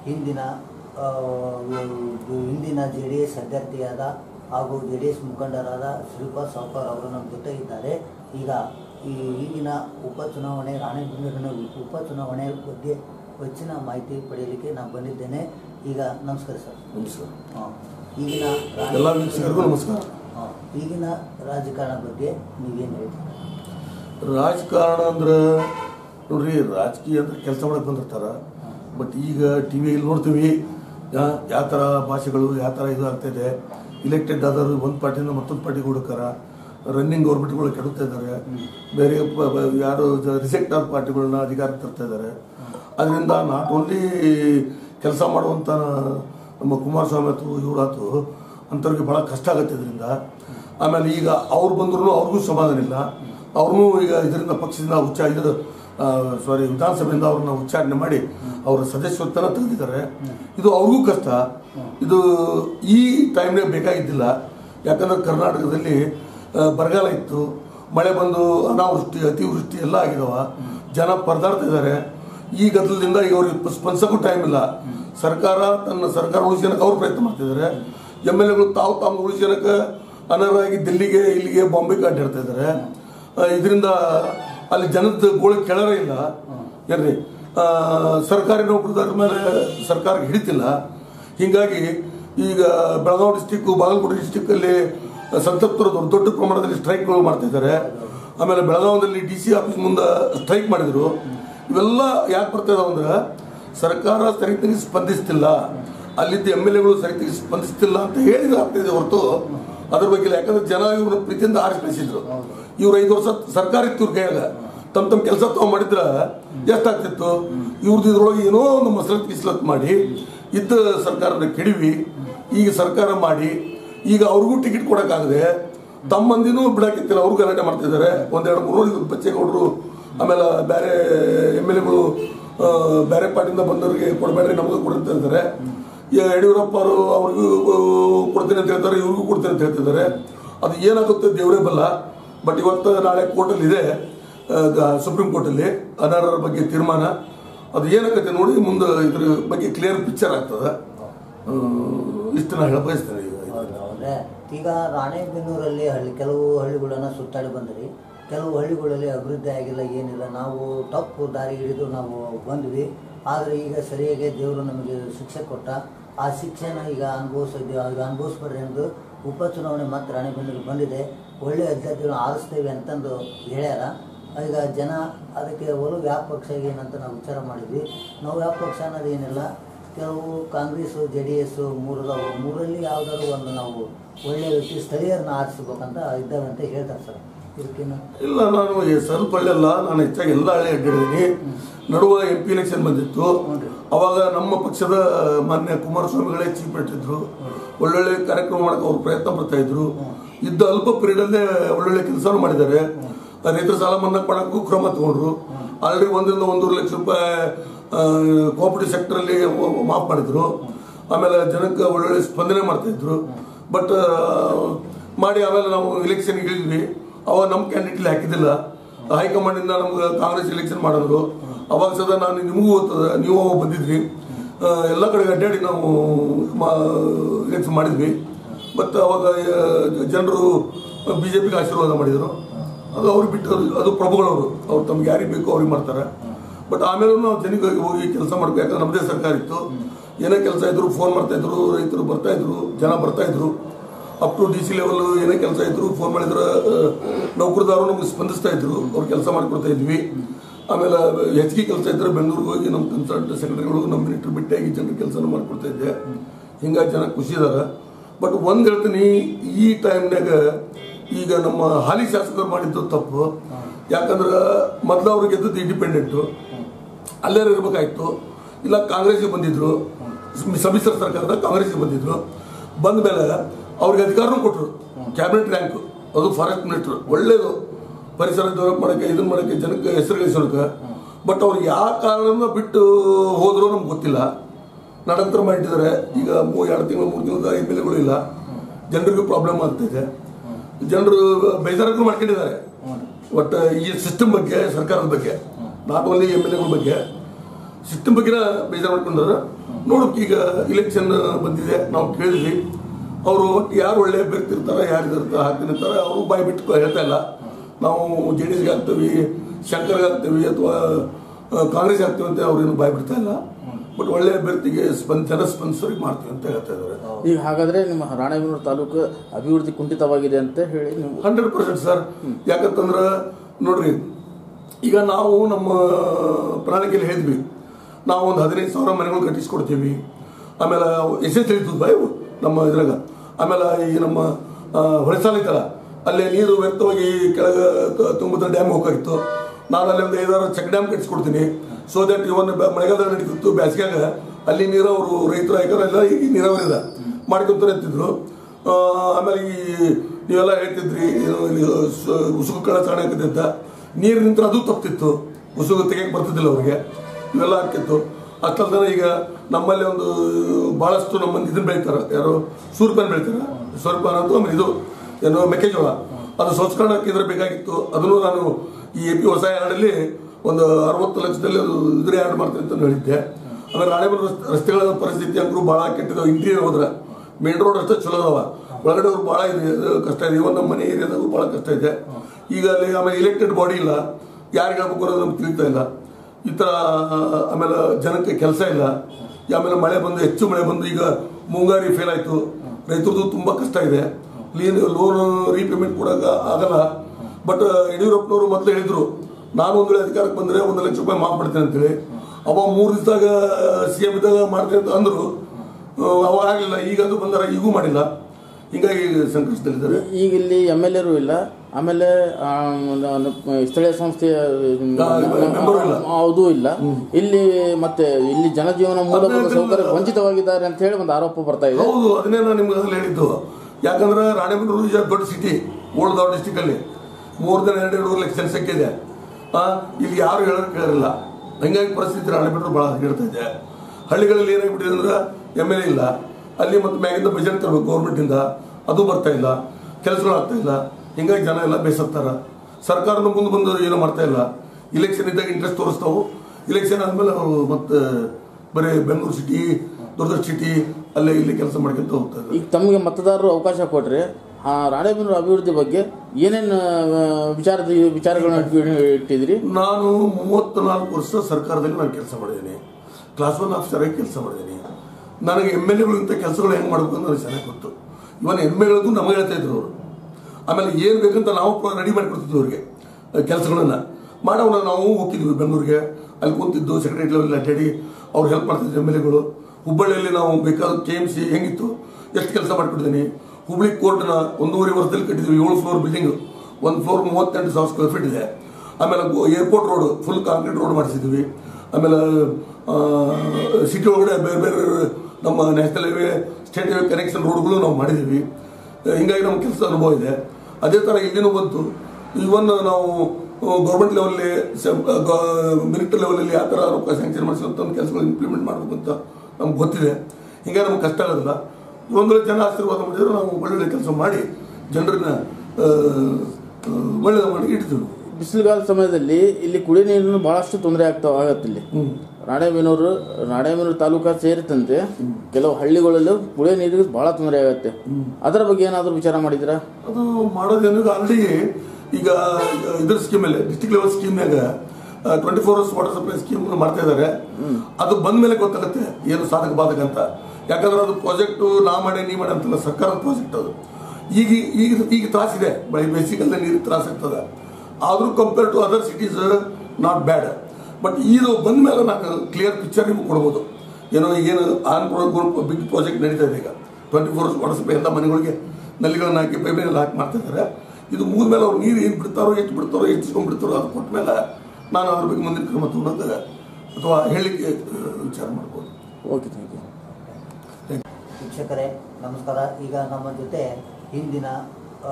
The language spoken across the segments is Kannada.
ಹಿಂದಿನ ಆ, ಹಿಂದಿನ ಜೆ ಡಿ ಎಸ್ ಅಭ್ಯರ್ಥಿಯಾದ ಹಾಗೂ ಜೆ ಡಿ ಎಸ್ ಮುಖಂಡರಾದ ಶ್ರೀಪಾದ್ ಸಾವ್ಕಾರ್ ಅವರು ನಮ್ಮ ಜೊತೆ ಇದ್ದಾರೆ ಈಗ ಈ ಈಗಿನ ಉಪಚುನಾವಣೆ ರಾಣೆಬೆನ್ನೂರಿನ ಉಪಚುನಾವಣೆ ಬಗ್ಗೆ ಹೆಚ್ಚಿನ ಮಾಹಿತಿ ಪಡೆಯಲಿಕ್ಕೆ ನಾನು ಬಂದಿದ್ದೇನೆ ಈಗ ನಮಸ್ಕಾರ ಸರ್ ನಮಸ್ಕಾರ ಹಾಂ. ಈಗಿನ ಎಲ್ಲ ವೀಕ್ಷಕರಿಗೂ ನಮಸ್ಕಾರ ಹಾಂ. ಈಗಿನ ರಾಜಕಾರಣ ಬಗ್ಗೆ ನೀವೇನು ಹೇಳ್ತೀರಾ ರಾಜಕಾರಣ ಅಂದ್ರೆ ನೋಡ್ರಿ ರಾಜಕೀಯ ಅಂದ್ರೆ ಕೆಲಸ ಮಾಡಕ್ ಬಂದಿರ್ತಾರ ಬಟ್ ಈಗ ಟಿ ವಿಯಲ್ಲಿ ನೋಡ್ತೀವಿ ಯಾವ ಥರ ಭಾಷೆಗಳು ಯಾವ ಥರ ಇದು ಆಗ್ತಾಯಿದೆ ಇಲೆಕ್ಟೆಡ್ ಆದವರು ಒಂದು ಪಾರ್ಟಿಯಿಂದ ಮತ್ತೊಂದು ಪಾರ್ಟಿಗೆ ಹುಡುಕಾರ ರನ್ನಿಂಗ್ ಗೌರ್ಮೆಂಟ್ಗಳು ಕೆಡುತ್ತಾ ಇದ್ದಾರೆ ಬೇರೆ ಪ- ಪ- ಯಾರು ರಿಸೆಕ್ಟ್ ಆದ ಪಾರ್ಟಿಗಳನ್ನ ಅಧಿಕಾರಕ್ಕೆ ತರ್ತಾ ಇದ್ದಾರೆ ಅದರಿಂದ ನಾಟ್ ಓನ್ಲಿ ಕೆಲಸ ಮಾಡುವಂಥ ನಮ್ಮ ಕುಮಾರಸ್ವಾಮಿ ಆಯ್ತು ಇವರಾತು ಅಂಥವ್ರಿಗೆ ಭಾಳ ಕಷ್ಟ ಆಗತ್ತೆ ಇದರಿಂದ ಆಮೇಲೆ ಈಗ ಅವ್ರು ಬಂದ್ರು ಅವ್ರಿಗೂ ಸಮಾಧಾನ ಇಲ್ಲ ಅವ್ರನ್ನೂ ಈಗ ಇದರಿಂದ ಪಕ್ಷದಿಂದ ಉಚ್ಚ ಇದು ಸಾರಿ ವಿಧಾನಸಭೆಯಿಂದ ಅವ್ರನ್ನ ಉಚ್ಚಾರಣೆ ಮಾಡಿ ಅವರ ಸದಸ್ಯತ್ವನ ತೆಗೆದಿದ್ದಾರೆ ಇದು ಅವ್ರಿಗೂ ಕಷ್ಟ ಇದು ಈ ಟೈಮ್ನಾಗ ಬೇಕಾಗಿದ್ದಿಲ್ಲ ಯಾಕಂದ್ರೆ ಕರ್ನಾಟಕದಲ್ಲಿ ಆ, ಬರಗಾಲ ಇತ್ತು ಮಳೆ ಬಂದು ಅನಾವೃಷ್ಟಿ ಅತಿವೃಷ್ಟಿ ಎಲ್ಲ ಆಗಿದಾವ ಜನ ಪರದಾಡ್ತಾ ಇದ್ದಾರೆ ಈ ಗದ್ದಲದಿಂದ ಈಗ ಅವ್ರಿಗೆ ಸ್ಪಂದಿಸಕ್ಕೂ ಟೈಮ್ ಇಲ್ಲ ಸರ್ಕಾರ ತನ್ನ ಸರ್ಕಾರ ಉಳಿಸ್ಕೊಳಕ್ಕೆ ಅವ್ರು ಪ್ರಯತ್ನ ಮಾಡ್ತಿದ್ದಾರೆ ಎಮ್ ಎಲ್ ಎಗಳು ತಾವು ತಾವು ಉಳಿಸ್ಕೊಳಕ್ಕೆ ಅನರ್ಹರಾಗಿ ದಿಲ್ಲಿಗೆ ಇಲ್ಲಿಗೆ ಬಾಂಬೆಗೆ ಅಡ್ಡಾಡ್ತಾ ಇದ್ದಾರೆ ಇದರಿಂದ ಅಲ್ಲಿ ಜನದ ಗೋಳು ಕೆಳರೇ ಇಲ್ಲ ಏನ್ರಿ ಆ, ಸರ್ಕಾರಿ ನೌಕರದಾರ ಮೇಲೆ ಸರ್ಕಾರಕ್ಕೆ ಹಿಡಿತಿಲ್ಲ ಹಿಂಗಾಗಿ ಈಗ ಬೆಳಗಾವಿ ಡಿಸ್ಟಿಕ್ ಬಾಗಲಕೋಟೆ ಡಿಸ್ಟಿಕ್ ಅಲ್ಲಿ ಸಂತಪ್ತರು ದೊಡ್ಡ ದೊಡ್ಡ ಪ್ರಮಾಣದಲ್ಲಿ ಸ್ಟ್ರೈಕ್ಗಳು ಮಾಡ್ತಾ ಇದ್ದಾರೆ ಆಮೇಲೆ ಬೆಳಗಾವದಲ್ಲಿ ಡಿ ಸಿ ಆಫೀಸ್ ಮುಂದೆ ಸ್ಟ್ರೈಕ್ ಮಾಡಿದ್ರು ಇವೆಲ್ಲ ಯಾಕೆ ಬರ್ತಾ ಇದಾವೆ ಅಂದ್ರೆ ಸರ್ಕಾರ ಸರಿಯಾಗಿ ಸ್ಪಂದಿಸ್ತಿಲ್ಲ ಅಲ್ಲಿದ್ದ ಎಮ್ ಎಲ್ ಎಗಳು ಸರಿಯಾಗಿ ಸ್ಪಂದಿಸ್ತಿಲ್ಲ ಅಂತ ಹೇಳಿದ್ರೆ ಆಗ್ತಿದೆ ಹೊರತು ಅದ್ರ ಬಗ್ಗೆ ಇಲ್ಲ. ಯಾಕಂದ್ರೆ ಜನ ಇವ್ರನ್ನ ಪ್ರೀತಿಯಿಂದ ಆರಿಸಿ ಕಳಿಸಿದ್ರು ಇವ್ರು ಐದು ವರ್ಷ ಸರ್ಕಾರ ಇತ್ತು ಇವ್ರ ಕೈಯಾಗ ತಮ್ಮ ತಮ್ಮ ಕೆಲಸ ತಾವು ಮಾಡಿದ್ರ ಎಷ್ಟಾಗ್ತಿತ್ತು ಇವ್ರದ್ದು ಇದ್ರೊಳಗೆ ಏನೋ ಒಂದು ಮಸರತ್ ಕಿಸ್ಲತ್ ಮಾಡಿ ಇದ್ದ ಸರ್ಕಾರನ ಕೆಡವಿ ಈಗ ಸರ್ಕಾರ ಮಾಡಿ ಈಗ ಅವ್ರಿಗೂ ಟಿಕೆಟ್ ಕೊಡಕ್ಕಾಗದೆ ತಮ್ಮ ಮಂದಿನೂ ಬಿಡಾಕಿತ್ತಿಲ್ಲ ಅವ್ರು ಗಲಾಟೆ ಮಾಡ್ತಿದ್ದಾರೆ ಒಂದೆರಡು ಮೂರು ಬಚ್ಚೇಗೌಡರು ಆಮೇಲೆ ಬೇರೆ ಎಮ್ ಎಲ್ ಎಗಳು ಬೇರೆ ಪಾರ್ಟಿಯಿಂದ ಬಂದವರಿಗೆ ಕೊಡಬೇಡ್ರಿ ನಮಗೂ ಕೊಡುತ್ತೆ ಇದ್ದಾರೆ ಯಡಿಯೂರಪ್ಪ ಅವರು ಅವ್ರಿಗೂ ಕೊಡ್ತೀನಿ ಅಂತ ಹೇಳ್ತಾರೆ ಇವ್ರಿಗೂ ಕೊಡ್ತೀನಿ ಅಂತ ಹೇಳ್ತಿದ್ದಾರೆ ಅದು ಏನಾಗುತ್ತೆ ದೇವರೇ ಬಲ್ಲ ಬಟ್ ಇವತ್ತು ನಾಳೆ ಕೋರ್ಟಲ್ಲಿ ಇದೆ ಸುಪ್ರೀಂ ಕೋರ್ಟಲ್ಲಿ ಅನರ್ಹರ ಬಗ್ಗೆ ತೀರ್ಮಾನ ಅದು ಏನಾಗುತ್ತೆ ನೋಡಿ ಮುಂದೆ ಇದ್ರ ಬಗ್ಗೆ ಕ್ಲಿಯರ್ ಪಿಕ್ಚರ್ ಆಗ್ತದೆ ಆ, ಇಷ್ಟು ನಾ ಹೇಳ ಬಯಸ್ತೇನೆ ಈಗ ಹೌದು ಹೌದ್ರೆ ಈಗ ರಾಣೆಬೆನ್ನೂರಲ್ಲಿ ಹಳ್ಳಿ ಕೆಲವು ಹಳ್ಳಿಗಳನ್ನ ಸುತ್ತಾಡಿ ಬಂದ್ರಿ ಕೆಲವು ಹಳ್ಳಿಗಳಲ್ಲಿ ಅಭಿವೃದ್ಧಿ ಆಗಿಲ್ಲ ಏನಿಲ್ಲ ನಾವು ತಪ್ಪು ದಾರಿ ಹಿಡಿದು ನಾವು ಬಂದ್ವಿ ಆದರೆ ಈಗ ಸರಿಯಾಗಿ ದೇವರು ನಮಗೆ ಶಿಕ್ಷೆ ಕೊಟ್ಟ ಆ ಶಿಕ್ಷೆನ ಈಗ ಅನುಭವಿಸಿದ್ವಿ ಈಗ ಅನುಭವಿಸ್ಬೇಡ್ರಿ ಎಂದು ಉಪಚುನಾವಣೆ ಮತ್ತೆ ರಾಣೆಬೆನ್ನೂರಿಗೆ ಬಂದಿದೆ ಒಳ್ಳೆ ಅಭ್ಯರ್ಥಿಗಳನ್ನ ಆರಿಸ್ತೇವೆ ಅಂತಂದು ಹೇಳ್ಯಾರ ಈಗ ಜನ ಅದಕ್ಕೆ ಒಲವು ಯಾವ ಪಕ್ಷ ಏನಂತ ನಾವು ವಿಚಾರ ಮಾಡಿದ್ವಿ ನಾವು ಯಾವ ಪಕ್ಷ ಅನ್ನೋದು ಏನಿಲ್ಲ ಕೆಲವು ಕಾಂಗ್ರೆಸ್ ಜೆ ಡಿ ಎಸ್ ಮೂರದವು ಮೂರಲ್ಲಿ ಯಾವ್ದಾದ್ರು ಒಂದು ನಾವು ಒಳ್ಳೆಯ ವ್ಯಕ್ತಿ ಸ್ಥಳೀಯರನ್ನ ಆರಿಸ್ಬೇಕಂತ ಇದ್ದಾವೆ ಅಂತ ಹೇಳ್ತಾರೆ ಸರ್ ಇದಕ್ಕೇನು ಇಲ್ಲ ನಾನು ಈ ಸ್ವಲ್ಪ ಹಳ್ಳಿಯಲ್ಲ ನಾನು ಹೆಚ್ಚಾಗಿ ಎಲ್ಲ ಹಳ್ಳಿ ಅಡ್ಡಾಡಿದ್ದೀನಿ ನಡುವ ಎಂ ಪಿ ಎಲೆಕ್ಷನ್ ಬಂದಿತ್ತು ಅವಾಗ ನಮ್ಮ ಪಕ್ಷದ ಮಾನ್ಯ ಕುಮಾರಸ್ವಾಮಿಗಳೇ ಚೀಫ್ ಇಟ್ಟಿದ್ರು ಒಳ್ಳೊಳ್ಳೆ ಕಾರ್ಯಕ್ರಮ ಮಾಡಕ್ಕೆ ಅವ್ರು ಪ್ರಯತ್ನ ಪಡ್ತಾ ಇದ್ರು ಇದ್ದ ಅಲ್ಪ ಪೀರಿಯಡ್ ಅಲ್ಲೇ ಒಳ್ಳೊಳ್ಳೆ ಕೆಲಸ ಮಾಡಿದ್ದಾರೆ ರೈತರ ಸಾಲ ಮನ್ನಾ ಮಾಡಕ್ಕೂ ಕ್ರಮ ತಗೊಂಡ್ರು ಆಲ್ರೆಡಿ ಒಂದರಿಂದ ಒಂದೂವರೆ ಲಕ್ಷ ರೂಪಾಯಿ ಕೋಆಪರೇಟಿವ್ ಸೆಕ್ಟರ್ ಅಲ್ಲಿ ಮಾಫ್ ಮಾಡಿದ್ರು ಆಮೇಲೆ ಜನಕ್ಕೆ ಒಳ್ಳೊಳ್ಳೆ ಸ್ಪಂದನೆ ಮಾಡ್ತಾ ಇದ್ರು ಬಟ್ ಮಾಡಿ ಆಮೇಲೆ ನಾವು ಎಲೆಕ್ಷನ್ ಇಳಿದ್ವಿ ಅವಾಗ ನಮ್ಮ ಕ್ಯಾಂಡಿಡೇಟ್ ಹಾಕಿದ್ದಿಲ್ಲ ಹೈಕಮಾಂಡ್ ಇಂದ ನಮ್ಗೆ ಕಾಂಗ್ರೆಸ್ ಎಲೆಕ್ಷನ್ ಮಾಡಿದ್ರು ಅವಾಗ ಸದಾ ನಾನು ನಿಮಗೂ ಗೊತ್ತದ ನೀವು ಅವಾಗ ಬಂದಿದ್ರಿ ಆ, ಎಲ್ಲ ಕಡೆ ಅಡ್ಡಾಡಿ ನಾವು ಎಲೆಕ್ಷನ್ ಮಾಡಿದ್ವಿ ಬಟ್ ಅವಾಗ ಜನರು ಬಿಜೆಪಿಗೆ ಆಶೀರ್ವಾದ ಮಾಡಿದರು ಅದು ಅವ್ರಿಗೆ ಬಿಟ್ಟು ಅದು ಪ್ರಭುಗಳವರು ಅವ್ರು ತಮ್ಗೆ ಯಾರಿಗೆ ಬೇಕೋ ಅವ್ರಿಗೆ ಮಾಡ್ತಾರೆ ಬಟ್ ಆಮೇಲೆ ನಾವು ಜನಕ್ಕೆ ಹೋಗಿ ಕೆಲಸ ಮಾಡ್ಬೇಕು ಯಾಕಂದ್ರೆ ನಮ್ಮದೇ ಸರ್ಕಾರ ಇತ್ತು ಏನೇ ಕೆಲಸ ಇದ್ರು ಫೋನ್ ಮಾಡ್ತಾ ಇದ್ರು ರೈತರು ಬರ್ತಾ ಇದ್ರು ಜನ ಬರ್ತಾ ಇದ್ರು up to D C level ಏನೇ ಕೆಲಸ ಇದ್ರು ಫೋನ್ ಮಾಡಿದ್ರೆ ನೌಕರದಾರರು ನಮ್ಗೆ ಸ್ಪಂದಿಸ್ತಾ ಇದ್ರು ಅವ್ರು ಕೆಲಸ ಮಾಡಿಕೊಡ್ತಾ ಇದ್ವಿ ಆಮೇಲೆ ಹೆಚ್ಚಿಗೆ ಕೆಲಸ ಇದ್ರೆ ಬೆಂಗಳೂರಿಗೆ ಹೋಗಿ ನಮ್ಮ ಕನ್ಸಲ್ಟ್ ಸೆಕ್ರೆಟರಿಗಳು ನಮ್ಮ ಮಿನಿಸ್ಟರ್ ಭೇಟಿಯಾಗಿ ಜನರ ಕೆಲಸನ ಮಾಡ್ಕೊಡ್ತಾ ಇದ್ದೆ ಹಿಂಗಾಗಿ ಜನ ಖುಷಿ ಇದಾರೆ ಬಟ್ ಒಂದ್ ಹೇಳ್ತೀನಿ ಈ ಟೈಮ್ನಾಗ ಈಗ ನಮ್ಮ ಹಾಲಿ ಶಾಸಕರು ಮಾಡಿದ್ದು ತಪ್ಪು ಯಾಕಂದ್ರೆ ಮೊದಲು ಅವ್ರಿಗೆ ಗೆದ್ದದ್ದು ಇಂಡಿಪೆಂಡೆಂಟು ಅಲ್ಲೇ ಇರ್ಬೇಕಾಯ್ತು ಇಲ್ಲ ಕಾಂಗ್ರೆಸ್ಗೆ ಬಂದಿದ್ರು ಸಮ್- ಸಮ್ಮಿಶ್ರ ಸರ್ಕಾರದ ಕಾಂಗ್ರೆಸ್ಗೆ ಬಂದಿದ್ರು ಬಂದ ಮೇಲೆ ಅವ್ರಿಗೆ ಅಧಿಕಾರನೂ ಕೊಟ್ಟರು ಕ್ಯಾಬಿನೆಟ್ ರ್ಯಾಂಕ್ ಅದು ಫಾರೆಸ್ಟ್ ಮಿನಿಸ್ಟರ್ ಒಳ್ಳೇದು ಪರಿಸರ ಡೆವಲಪ್ ಮಾಡಕ್ಕೆ ಇದನ್ನ ಮಾಡಕ್ಕೆ ಜನಕ್ಕೆ ಹೆಸರು ಗಳಿಸೋಕೆ ಬಟ್ ಅವ್ರು ಯಾವ ಕಾರಣನ ಬಿಟ್ಟು ಹೋದ್ರು ನಮ್ಗೆ ಗೊತ್ತಿಲ್ಲ ನಡಂತರ ಮಾಡಿಟ್ಟಿದ್ದಾರೆ ಈಗ ಮೂ ಎರಡು ತಿಂಗಳು ಮೂರು ತಿಂಗಳ ಎಮ್ ಎಲ್ ಎಗಳು ಇಲ್ಲ ಜನರಿಗೂ ಪ್ರಾಬ್ಲಮ್ ಆಗ್ತಿದೆ ಜನರು ಬೇಜಾರಕ್ಕೂ ಮಾಡ್ಕೊಂಡಿದ್ದಾರೆ ಒಟ್ಟು ಈ ಸಿಸ್ಟಮ್ ಬಗ್ಗೆ ಸರ್ಕಾರದ ಬಗ್ಗೆ ನಾಟ್ ಓನ್ಲಿ ಎಮ್ ಎಲ್ ಎಗಳ ಬಗ್ಗೆ ಸಿಸ್ಟಮ್ ಬಗ್ಗೆ ಬೇಜಾರು ಮಾಡ್ಕೊಂಡ್ರೆ ನೋಡೋಕೆ ಈಗ ಇಲೆಕ್ಷನ್ ಬಂದಿದೆ ನಾವು ಕೇಳಿದ್ವಿ ಅವರು ಯಾರು ಒಳ್ಳೆ ಅಭ್ಯರ್ಥಿ ಇರ್ತಾರ ಯಾರು ಇರ್ತಾರ ಹಾಕ್ತೀನಿ ಅಂತಾರೆ ಅವರು ಬಾಯಿ ಬಿಟ್ಟು ಹೇಳ್ತಾ ಇಲ್ಲ ನಾವು ಜೆ ಡಿ ಎಸ್ಗೆ ಹಾಕ್ತೀವಿ ಶಂಕರ್ಗೆ ಹಾಕ್ತೀವಿ ಅಥವಾ ಕಾಂಗ್ರೆಸ್ ಹಾಕ್ತೀವಿ ಅಂತ ಅವ್ರೇನು ಬಾಯಿ ಬಿಡ್ತಾ ಇಲ್ಲ ಬಟ್ ಒಳ್ಳೆ ಅಭ್ಯರ್ಥಿಗೆ ಸ್ಪಂದ ಜನ ಸ್ಪಂದಿಸೋರಿಗೆ ಮಾಡ್ತೀವಿ ಅಂತ ಹೇಳ್ತಾ ಇದ್ದಾರೆ ಈಗ ಹಾಗಾದ್ರೆ ನಿಮ್ಮ ರಾಣೆಬೆನ್ನೂರು ತಾಲೂಕು ಅಭಿವೃದ್ಧಿ ಕುಂಠಿತವಾಗಿದೆ ಅಂತ ಹೇಳಿ ನೀವು ಹಂಡ್ರೆಡ್ ಪರ್ಸೆಂಟ್ ಸರ್ ಯಾಕಂತಂದ್ರೆ ನೋಡ್ರಿ ಈಗ ನಾವು ನಮ್ಮ ಪ್ರಣಾಳಿಕೆಯಲ್ಲಿ ಹೇಳಿದ್ವಿ ನಾವು ಒಂದು ಹದಿನೈದು ಸಾವಿರ ಮನೆಗಳು ಕಟ್ಟಿಸ್ಕೊಡ್ತೀವಿ ಆಮೇಲೆ ಎಸ್ ಎಸ್ ತಿಳಿತದ ಬಾಯ್ ನಮ್ಮ ಇದ್ರಾಗ ಆಮೇಲೆ ಈ ನಮ್ಮ ಆ, ಹೊಳೆಸಾಲ ಐತಲ್ಲ ಅಲ್ಲೇ ನೀರು ವ್ಯಕ್ತವಾಗಿ ಕೆಳಗೆ ತ- ತುಂಬಿದ ಡ್ಯಾಮ್ ಹೋಗಾಗಿತ್ತು ನಾನು ಅಲ್ಲಿ ಒಂದು ಐದಾರು ಚೆಕ್ ಡ್ಯಾಮ್ ಕಟ್ಟಿಸ್ಕೊಡ್ತೀನಿ ಸೊ ದಟ್ ಇವನ್ ಮಳೆಗಾಲದಾಗ ನಡೀತಿತ್ತು ಬೇಸಿಗೆಯಾಗ ಅಲ್ಲಿ ನೀರು ಅವರು ರೈತರು ಯಾಕಂದ್ರೆ ಈಗ ನೀರಾವರಿ ಇದೆ ಮಾಡ್ಕೊಂತಾರೆ ಅಂತಿದ್ರು ಆ, ಆಮೇಲೆ ಈ ನೀವೆಲ್ಲ ಹೇಳ್ತಿದ್ರಿ ಏನು ಇಲ್ಲಿ ಸ- ಉಸುಕು ಕಳ ಕಾಣಕತ್ತೆ ಅಂತ ನೀರು ನಿಂತ್ರೆ ಅದು ತಪ್ತಿತ್ತು ಉಸುಕು ತೆಗಿಯಕ್ಕೆ ಬರ್ತಿದ್ದಿಲ್ಲ ಅವ್ರಿಗೆ ಇವೆಲ್ಲ ಆಗ್ತಿತ್ತು ಅಷ್ಟಲ್ದ ಈಗ ನಮ್ಮಲ್ಲಿ ಒಂದು ಬಹಳಷ್ಟು ನಮ್ಮ ಇದನ್ನ ಬೆಳಿತಾರ ಯಾರು ಸೂರ್ಯಪಾನ ಬೆಳಿತಾರ ಸೂರ್ಯಪಾನ ಅಂತ ಆಮೇಲೆ ಇದು ಏನು ಮೆಕ್ಕೆಜೋಳ ಅದು ಸಂಸ್ಕರಣಕ್ಕೆ ಇದ್ರೆ ಬೇಕಾಗಿತ್ತು ಅದನ್ನು ನಾನು ಈ ಎ ಪಿ ಹೊಸ ಎರಡಲ್ಲಿ ಒಂದು ಅರವತ್ತು ಲಕ್ಷದಲ್ಲಿ ಅದು ಇದ್ರ ಆ್ಯಡ್ ಮಾಡ್ತೀನಿ ಅಂತ ಹೇಳಿದ್ದೆ ಆಮೇಲೆ ರಾಣೆಬೆನ್ನೂರು ರಸ್ತೆ- ರಸ್ತೆಗಳ ಪರಿಸ್ಥಿತಿ ಅಂಕರು ಭಾಳ ಕೆಟ್ಟಿದ್ದಾವೆ ಇಂಟೀರಿಯರ್ ಹೋದ್ರೆ ಮೇನ್ ರೋಡ್ ಅಷ್ಟೇ ಚಲೋ ಅದಾವ ಒಳಗಡೆ ಅವ್ರು ಭಾಳ ಇದೆ ಅದು ಕಷ್ಟ ಇದೆ ಇವನ್ ನಮ್ಮ ಮನೆ ಏರಿಯಾದಾಗೂ ಭಾಳ ಕಷ್ಟ ಇದೆ ಈಗ ಅಲ್ಲಿ ಆಮೇಲೆ ಇಲೆಕ್ಟೆಡ್ ಬಾಡಿ ಇಲ್ಲ ಯಾರಿಗೆ ಹೇಳ್ಬೇಕು ಅನ್ನೋದು ನಮ್ಗೆ ತಿಳಿತಾ ಇಲ್ಲ ಈ ಥರ ಆಮೇಲೆ ಜನಕ್ಕೆ ಕೆಲಸ ಇಲ್ಲ ಆಮೇಲೆ ಮಳೆ ಬಂದು ಹೆಚ್ಚು ಮಳೆ ಬಂದು ಈಗ ಮುಂಗಾರಿ ಫೇಲ್ ಆಯಿತು ರೈತರದ್ದು ತುಂಬ ಕಷ್ಟ ಇದೆ ಲೀನ್ ಲೋನ್ ರೀಪೇಮೆಂಟ್ ಕೊಡೋಕೆ ಆಗಲ್ಲ ಬಟ್ ಯಡಿಯೂರಪ್ಪನವರು ಮೊದಲು ಹೇಳಿದ್ರು ನಾನು ಒಂದು ವೇಳೆ ಅಧಿಕಾರಕ್ಕೆ ಬಂದರೆ ಒಂದು ಲಕ್ಷ ರೂಪಾಯಿ ಮಾಫ್ ಮಾಡ್ತೇನೆ ಅಂತೇಳಿ ಅವ ಮೂರು ದಿವಸದಾಗ ಸಿ ಎಂ ಇದ್ದಾಗ ಮಾಡ್ತೇನೆ ಅಂತ ಅಂದರು ಅವ ಆಗಲಿಲ್ಲ ಈಗ ಅದು ಬಂದಾರ ಈಗೂ ಮಾಡಿಲ್ಲ ಹಿಂಗಾಗಿ ಸಂಕಷ್ಟದಲ್ಲಿದ್ದಾರೆ ಈಗ ಇಲ್ಲಿ ಎಮ್ ಎಲ್ ಎರು ಇಲ್ಲ ಆಮೇಲೆ ಆ, ಒಂದು- ಒಂದು ಸ್ಥಳೀಯ ಸಂಸ್ಥೆಯ ಮೆಂಬರು ಇಲ್ಲ. ಹೌದು ಇಲ್ಲ ಇಲ್ಲಿ ಮತ್ತೆ ಇಲ್ಲಿ ಜನಜೀವನ ಮೂಲಭೂತ ಸೌಕರ್ಯ ವಂಚಿತವಾಗಿದ್ದಾರೆ ಅಂತ ಹೇಳಿ ಒಂದು ಆರೋಪ ಬರ್ತಾ ಇದೆ ಹೌದು ಅದನ್ನೇ ನಾನು ನಿಮ್ಗೆ ಅಲ್ಲಿ ಹೇಳಿದ್ದು ಯಾಕಂದ್ರೆ ರಾಣೆಬೆನ್ನೂರು is a ದೊಡ್ಡ ಸಿಟಿ ಓಲ್ಡ್ ದೌಡ್ ಡಿಸ್ಟಿಕ್ ಅಲ್ಲಿ ಮೂರು ದಿನ ಎರಡು ಎರಡೂವರೆ ಲಕ್ಷ ಜನಸಂಖ್ಯೆ ಇದೆ ಆ, ಇಲ್ಲಿ ಯಾರು ಹೇಳೋರು ಕೇಳಿಲ್ಲ ಹಂಗಾಗಿ ಪರಿಸ್ಥಿತಿ ರಾಣೆಬೆನ್ನೂರು ಬಹಳ ಹದಗೆಡ್ತಾ ಇದೆ ಹಳ್ಳಿಗಳಲ್ಲಿ ಏನಾಗ್ಬಿಟ್ಟಿದೆ ಅಂದ್ರೆ ಎಮ್ ಎಲ್ ಎ ಇಲ್ಲ ಅಲ್ಲಿ ಮತ್ತೆ ಮ್ಯಾಗಿಂದ ಬಜೆಟ್ ತರಬೇಕು ಗೌರ್ಮೆಂಟಿಂದ ಅದು ಬರ್ತಾ ಇಲ್ಲ ಕೆಲಸಗಳು ಆಗ್ತಾ ಇಲ್ಲ ಹಿಂಗಾಗಿ ಜನ ಎಲ್ಲ ಬೇಸತ್ತಾರ ಸರ್ಕಾರನು ಮುಂದೆ ಬಂದು ಏನೂ ಮಾಡ್ತಾ ಇಲ್ಲ ಇಲೆಕ್ಷನ್ ಇದ್ದಾಗ ಇಂಟ್ರೆಸ್ಟ್ ತೋರಿಸ್ತಾವು ಇಲೆಕ್ಷನ್ ಆದ್ಮೇಲೆ ಅವರು ಮತ್ತೆ ಬರೀ ಬೆಂಗಳೂರು ಸಿಟಿ ದೊಡ್ಡ ದೊಡ್ಡ ಸಿಟಿ ಅಲ್ಲೇ ಇಲ್ಲಿ ಕೆಲಸ ಮಾಡ್ಕೊಂತ ಹೋಗ್ತಾ ಇದ್ದಾರೆ ಈಗ ತಮಗೆ ಮತದಾರರು ಅವಕಾಶ ಕೊಟ್ರೆ ಆ ರಾಣೆಬೆನ್ನೂರು ಅಭಿವೃದ್ಧಿ ಬಗ್ಗೆ ಏನೇನು ಆ, ವಿಚಾರದ ವಿಚಾರಗಳನ್ನ ಇಟ್- ಇಟ್ಟಿದ್ರಿ ನಾನು ಮೂವತ್ತ್ನಾಲ್ಕು ವರ್ಷ ಸರ್ಕಾರದಲ್ಲಿ ನಾನು ಕೆಲಸ ಮಾಡಿದ್ದೀನಿ ಕ್ಲಾಸ್ ಒನ್ ಆಫೀಸರ್ ಆಗಿ ಕೆಲಸ ಮಾಡಿದ್ದೀನಿ ನನಗೆ ಎಮ್ ಎಲ್ ಎಗಳಿಂತ ಕೆಲಸಗಳು ಹೆಂಗೆ ಮಾಡಬೇಕು ಅಂತ ನನಗೆ ಚೆನ್ನಾಗಿ ಗೊತ್ತು ಇವನ್ ಎಮ್ ಎಲ್ಗಳಿಗೂ ನಮಗೆ ಹೇಳ್ತಾ ಇದ್ರು ಅವರು ಆಮೇಲೆ ಏನು ಬೇಕಂತ ನಾವು ರೆಡಿ ಮಾಡಿಕೊಡ್ತಿದ್ವಿ ಅವ್ರಿಗೆ ಕೆಲಸಗಳನ್ನ ಮಾಡೋಣ ನಾವು ಹೋಗಿದ್ವಿ ಬೆಂಗಳೂರಿಗೆ ಅಲ್ಲಿ ಕೂತಿದ್ದು ಸೆಕ್ರೆಟರಿ ಲೆವೆಲ್ ಅಡ್ಡಾಡಿ ಅವ್ರು ಹೆಲ್ಪ್ ಮಾಡ್ತಿದ್ರು ಎಮ್ ಎಲ್ ಎಗಳು ಹುಬ್ಬಳ್ಳಿಯಲ್ಲಿ ನಾವು ಬೇಕಾದ ಕೆ ಎಮ್ ಸಿ ಹೆಂಗಿತ್ತು ಎಷ್ಟು ಕೆಲಸ ಮಾಡಿಕೊಟ್ಟಿದ್ದೀನಿ ಹುಬ್ಳಿ ಕೋರ್ಟ್ನ ಒಂದೂವರೆ ವರ್ಷದಲ್ಲಿ ಕಟ್ಟಿದ್ವಿ ಏಳು ಫ್ಲೋರ್ ಬಿಲ್ಡಿಂಗ್ ಒಂದು ಫ್ಲೋರ್ ಮೂವತ್ತೆಂಟು ಸಾವಿರ ಸ್ಕ್ವೇರ್ ಫೀಟ್ ಇದೆ ಆಮೇಲೆ airport road full concrete road ಮಾಡಿಸಿದ್ವಿ ಆಮೇಲೆ ಸಿಟಿ ಒಳಗಡೆ ಬೇರೆ ಬೇರೆ ನಮ್ಮ national highway state highway connection ರೋಡ್ಗಳು ನಾವು ಮಾಡಿದ್ದೀವಿ ಹಿಂಗಾಗಿ ನಮ್ಮ ಕೆಲಸ ಅನುಭವ ಇದೆ ಅದೇ ಥರ ಇಲ್ಲಿನೂ ಬಂತು ಇವನ್ ನಾವು ಗೌರ್ಮೆಂಟ್ ಲೆವೆಲ್ಲಿ ಮಿನಿಸ್ಟರ್ ಲೆವೆಲಲ್ಲಿ ಯಾವ ಥರ ರೊಕ್ಕ ಸ್ಯಾಂಕ್ಷನ್ ಮಾಡಿಸುವಂಥ ಒಂದು ಕೆಲಸಗಳು ಇಂಪ್ಲಿಮೆಂಟ್ ಮಾಡಬೇಕು ಅಂತ ನಮ್ಗೆ ಗೊತ್ತಿದೆ ಹಿಂಗಾಗಿ ನಮ್ಗೆ ಕಷ್ಟ ಆಗೋದಿಲ್ಲ ಒಂದು ವೇಳೆ ಜನ ಆಶೀರ್ವಾದ ಮಾಡಿದ್ರೆ ನಾವು ಒಳ್ಳೊಳ್ಳೆ ಕೆಲಸ ಮಾಡಿ ಜನರನ್ನ ಆ, ಆ, ಒಳ್ಳೆಯದು ಮಾಡಿ ಇಡ್ತೀವಿ ಬಿಸಿಲುಗಾಲ ಸಮಯದಲ್ಲಿ ಇಲ್ಲಿ ಕುಡಿಯ ನೀರಿನ ಬಹಳಷ್ಟು ತೊಂದರೆ ಆಗ್ತಾ ಆಗತ್ತೆ ಇಲ್ಲಿ ರಾಣೆಬೆನ್ನೂರು ರಾಣೆಬೆನ್ನೂರು ತಾಲೂಕಾ ಸೇರಿದಂತೆ ಕೆಲವು ಹಳ್ಳಿಗಳಲ್ಲೂ ಕುಡಿಯೋ ನೀರಿಗೆ ಬಹಳ ತೊಂದರೆ ಆಗತ್ತೆ ಅದರ ಬಗ್ಗೆ ಏನಾದರೂ ವಿಚಾರ ಮಾಡಿದಿರಾ ಅದು ಮಾಡೋದೇನು ಆಲ್ರೆಡಿ ಈಗ ಇದ್ರ ಸ್ಕೀಮಲ್ಲಿ ಡಿಸ್ಟಿಕ್ ಲೆವೆಲ್ ಸ್ಕೀಮ್ನಾಗ twenty four hours water supply scheme ಮಾಡ್ತಾ ಇದ್ದಾರೆ ಅದು ಬಂದ ಮೇಲೆ ಗೊತ್ತಾಗುತ್ತೆ ಏನು ಸಾಧಕ ಬಾಧಕ ಅಂತ ಯಾಕಂದ್ರೆ ಅದು ಪ್ರಾಜೆಕ್ಟ್ ನಾ ಮಾಡಿ ನೀ ಮಾಡಿ ಅಂತಲ್ಲ ಸರ್ಕಾರದ ಪ್ರಾಜೆಕ್ಟ್ ಅದು ಈಗ ಈಗ ಈಗ ತ್ರಾಸಿದೆ ಬೇಸಿಕಲ್ಲಿ ನೀರು ತ್ರಾಸ ಇರ್ತದೆ ಆದರೂ compare to other cities not bad but ಇದು ಬಂದ ಮೇಲೆ ನಾನು ಕ್ಲಿಯರ್ ಪಿಕ್ಚರ್ ನಿಮ್ಗೆ ಕೊಡ್ಬೋದು ಏನೋ ಏನು ಆನ್ ಬಿಗ್ ಪ್ರಾಜೆಕ್ಟ್ ನಡೀತಾ ಇದೆ ಈಗ twenty four hours water supply ಎಲ್ಲ ಮನೆಗಳಿಗೆ ನಲ್ಲಿಗಳನ್ನ ಹಾಕಿ ಪೈಪ್ಲೈನ್ ಹಾಕಿ ಮಾಡ್ತಾ ಇದ್ದಾರೆ ಇದು ಮುಗಿದ ಮೇಲೆ ಅವ್ರು ನೀರು ಏನು ಬಿಡ್ತಾರೋ ಎಷ್ಟು ಬಿಡ್ತಾರೋ ಎಷ್ಟು ಇಸ್ಕೊಂಡ್ ಬಿಡ್ತಾರೋ ಅದು ಕೊಟ್ಟ ಮೇಲೆ ನಾನು ಅದ್ರ ಬಗ್ಗೆ ಮುಂದಿನ ಕ್ರಮ ತಗೊಂಡಾಗ ಅಥವಾ ಹೇಳಲಿಕ್ಕೆ ವಿಚಾರ ಮಾಡ್ಬೋದು ಓಕೆ ಥ್ಯಾಂಕ್ ಯು ವೀಕ್ಷಕರೇ ನಮಸ್ಕಾರ ಈಗ ನಮ್ಮ ಜೊತೆ ಹಿಂದಿನ ಆ,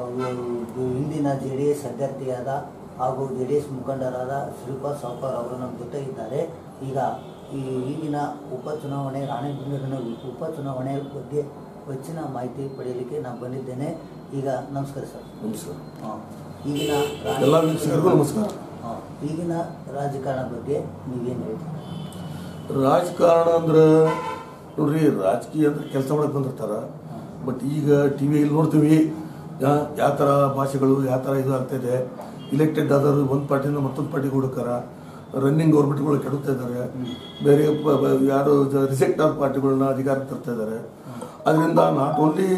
ಹಿಂದಿನ ಜೆ ಡಿ ಎಸ್ ಅಭ್ಯರ್ಥಿಯಾದ ಹಾಗೂ ಜೆ ಡಿ ಎಸ್ ಮುಖಂಡರಾದ ಶ್ರೀಪಾದ್ ಸಾವ್ಕರ್ ಅವರು ನಮ್ಮ ಜೊತೆ ಇದ್ದಾರೆ ಈಗ ಈ ಈಗಿನ ಉಪಚುನಾವಣೆ ರಾಣೆಬೆನ್ನೂರಿನ ಉಪಚುನಾವಣೆ ಬಗ್ಗೆ ಹೆಚ್ಚಿನ ಮಾಹಿತಿ ಪಡೆಯಲಿಕ್ಕೆ ನಾನು ಬಂದಿದ್ದೇನೆ ಈಗ ನಮಸ್ಕಾರ ಸರ್ ನಮಸ್ಕಾರ ಆ, ಈಗಿನ ರಾಣೆ- ಎಲ್ಲ ವೀಕ್ಷಕರಿಗೂ ನಮಸ್ಕಾರ ಆ, ಈಗಿನ ರಾಜಕಾರಣ ಬಗ್ಗೆ ನೀವೇನು ಹೇಳ್ತೀರಾ ರಾಜಕಾರಣ ಅಂದ್ರೆ ನೋಡ್ರಿ ರಾಜಕೀಯ ಅಂದ್ರೆ ಕೆಲಸ ಮಾಡಕ್ಕೆ ಬಂದಿರ್ತಾರ ಬಟ್ ಈಗ ಟಿ ವಿಯಲ್ಲಿ ನೋಡ್ತೀವಿ ಯಾವ ಥರ ಭಾಷೆಗಳು ಯಾವ ಥರ ಇದು ಆಗ್ತಾಯಿದೆ ಇಲೆಕ್ಟೆಡ್ ಆದವರು ಒಂದು ಪಾರ್ಟಿಯಿಂದ ಮತ್ತೊಂದು ಪಾರ್ಟಿಗೆ ಹುಡುಕಾರ ರನ್ನಿಂಗ್ ಗೌರ್ಮೆಂಟ್ಗಳು ಕೆಡುತ್ತಾ ಇದ್ದಾರೆ ಬೇರೆ ಪ- ಪ- ಯಾರು ರಿಜೆಕ್ಟ್ ಆದ ಪಾರ್ಟಿಗಳನ್ನ ಅಧಿಕಾರಕ್ಕೆ ತರ್ತಾ ಇದ್ದಾರೆ ಅದರಿಂದ ನಾಟ್ ಓನ್ಲಿ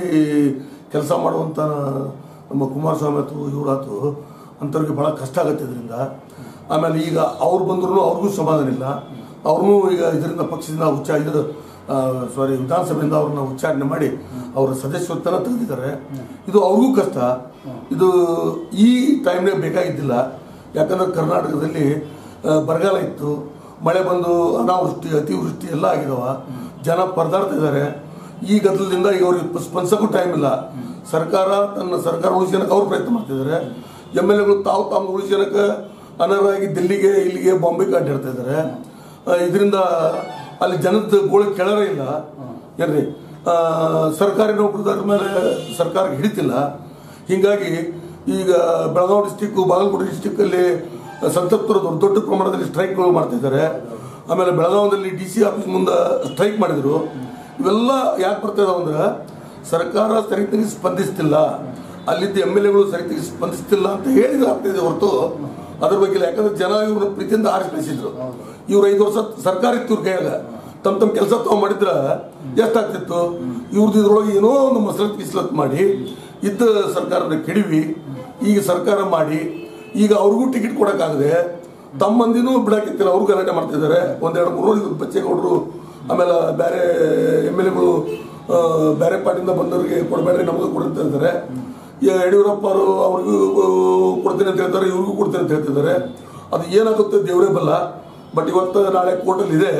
ಕೆಲಸ ಮಾಡುವಂಥ ನಮ್ಮ ಕುಮಾರಸ್ವಾಮಿ ಆಯ್ತು ಇವರಾಯ್ತು ಅಂಥವ್ರಿಗೆ ಭಾಳ ಕಷ್ಟ ಆಗುತ್ತೆ ಇದರಿಂದ ಆಮೇಲೆ ಈಗ ಅವ್ರು ಬಂದ್ರು ಅವ್ರಿಗೂ ಸಮಾಧಾನ ಇಲ್ಲ ಅವ್ರನ್ನೂ ಈಗ ಇದರಿಂದ ಪಕ್ಷದಿಂದ ಉಚ್ಚ ಇದರ ಸಾರಿ ವಿಧಾನಸಭೆಯಿಂದ ಅವ್ರನ್ನ ಉಚ್ಚಾರಣೆ ಮಾಡಿ ಅವರ ಸದಸ್ಯತ್ವನ ತೆಗೆದಿದ್ದಾರೆ ಇದು ಅವ್ರಿಗೂ ಕಷ್ಟ ಇದು ಈ ಟೈಮ್ನಾಗ ಬೇಕಾಗಿದ್ದಿಲ್ಲ ಯಾಕಂದ್ರೆ ಕರ್ನಾಟಕದಲ್ಲಿ ಆ, ಬರಗಾಲ ಇತ್ತು ಮಳೆ ಬಂದು ಅನಾವೃಷ್ಟಿ ಅತಿವೃಷ್ಟಿ ಎಲ್ಲ ಆಗಿದಾವ ಜನ ಪರದಾಡ್ತಾ ಇದ್ದಾರೆ ಈ ಗದ್ದಲದಿಂದ ಈಗ ಅವ್ರಿಗೆ ಪ- ಸ್ಪಂದಿಸಕ್ಕೂ ಟೈಮ್ ಇಲ್ಲ ಸರ್ಕಾರ ತನ್ನ ಸರ್ಕಾರ ಉಳಿಸ್ಕೊಳಕ್ಕೆ ಅವ್ರು ಪ್ರಯತ್ನ ಮಾಡ್ತಿದ್ದಾರೆ ಎಮ್ ಎಲ್ ಎಗಳು ತಾವು ತಾವು ಉಳಿಸ್ಕೊಳಕ್ಕೆ ಅನರ್ಹರಾಗಿ ದಿಲ್ಲಿಗೆ ಇಲ್ಲಿಗೆ ಬಾಂಬೆಗೆ ಅಡ್ಡಾಡ್ತಾ ಇದ್ದಾರೆ ಇದರಿಂದ ಅಲ್ಲಿ ಜನದ ಗೋಳು ಕೆಳರೇ ಇಲ್ಲ ಏನ್ರಿ ಆ, ಸರ್ಕಾರಿ ನೌಕರದಾರ ಮೇಲೆ ಸರ್ಕಾರಕ್ಕೆ ಹಿಡಿತಿಲ್ಲ ಹೀಗಾಗಿ ಈಗ ಬೆಳಗಾವಿ ಡಿಸ್ಟಿಕ್ ಬಾಗಲಕೋಟೆ ಡಿಸ್ಟಿಕ್ ಅಲ್ಲಿ ಸಂತಪ್ತರು ದೊಡ್ಡ ದೊಡ್ಡ ಪ್ರಮಾಣದಲ್ಲಿ ಸ್ಟ್ರೈಕ್ಗಳು ಮಾಡ್ತಾ ಇದ್ದಾರೆ ಆಮೇಲೆ ಬೆಳಗಾವದಲ್ಲಿ ಡಿ ಸಿ ಆಫೀಸ್ ಮುಂದೆ ಸ್ಟ್ರೈಕ್ ಮಾಡಿದ್ರು ಇವೆಲ್ಲ ಯಾಕೆ ಬರ್ತಾ ಇದಾವೆ ಅಂದ್ರೆ ಸರ್ಕಾರ ಸರಿಯಾಗಿ ಸ್ಪಂದಿಸ್ತಿಲ್ಲ ಅಲ್ಲಿದ್ದ ಎಮ್ ಎಲ್ ಎಗಳು ಸರಿಯಾಗಿ ಸ್ಪಂದಿಸ್ತಿಲ್ಲ ಅಂತ ಹೇಳಿದ್ರೆ ಆಗ್ತಿದೆ ಹೊರತು ಅದ್ರ ಬಗ್ಗೆ ಇಲ್ಲ. ಯಾಕಂದ್ರೆ ಜನ ಇವ್ರನ್ನ ಪ್ರೀತಿಯಿಂದ ಆರಿಸಿ ಕಳಿಸಿದ್ರು ಇವ್ರು ಐದು ವರ್ಷ ಸರ್ಕಾರ ಇತ್ತು ಇವ್ರ ಕೈಯಾಗ ತಮ್ಮ ತಮ್ಮ ಕೆಲಸ ತಾವು ಮಾಡಿದ್ರ ಎಷ್ಟಾಗ್ತಿತ್ತು ಇವ್ರದ್ದು ಇದ್ರೊಳಗೆ ಏನೋ ಒಂದು ಮಸಲತ್ ಕಿಸ್ಲತ್ ಮಾಡಿ ಇದ್ದ ಸರ್ಕಾರನ ಕೆಡವಿ ಈಗ ಸರ್ಕಾರ ಮಾಡಿ ಈಗ ಅವ್ರಿಗೂ ಟಿಕೆಟ್ ಕೊಡಕ್ಕಾಗದೆ ತಮ್ಮ ಮಂದಿನೂ ಬಿಡಾಕಿತ್ತಿಲ್ಲ ಅವ್ರು ಗಲಾಟೆ ಮಾಡ್ತಿದ್ದಾರೆ ಒಂದೆರಡು ಮೂರು ಬಚ್ಚೇಗೌಡರು ಆಮೇಲೆ ಬೇರೆ ಎಮ್ ಎಲ್ ಎಗಳು ಬೇರೆ ಪಾರ್ಟಿಯಿಂದ ಬಂದವರಿಗೆ ಕೊಡಬೇಡ್ರಿ ನಮಗೂ ಕೊಡುತ್ತಾ ಇದ್ದಾರೆ ಈಗ ಯಡಿಯೂರಪ್ಪ ಅವರು ಅವ್ರಿಗೂ ಕೊಡ್ತೀನಿ ಅಂತ ಹೇಳ್ತಾರೆ ಇವ್ರಿಗೂ ಕೊಡ್ತೀನಿ ಅಂತ ಹೇಳ್ತಿದ್ದಾರೆ ಅದು ಏನಾಗುತ್ತೆ ದೇವರೇ ಬಲ್ಲ ಬಟ್ ಇವತ್ತು ನಾಳೆ ಕೋರ್ಟಲ್ಲಿ ಇದೆ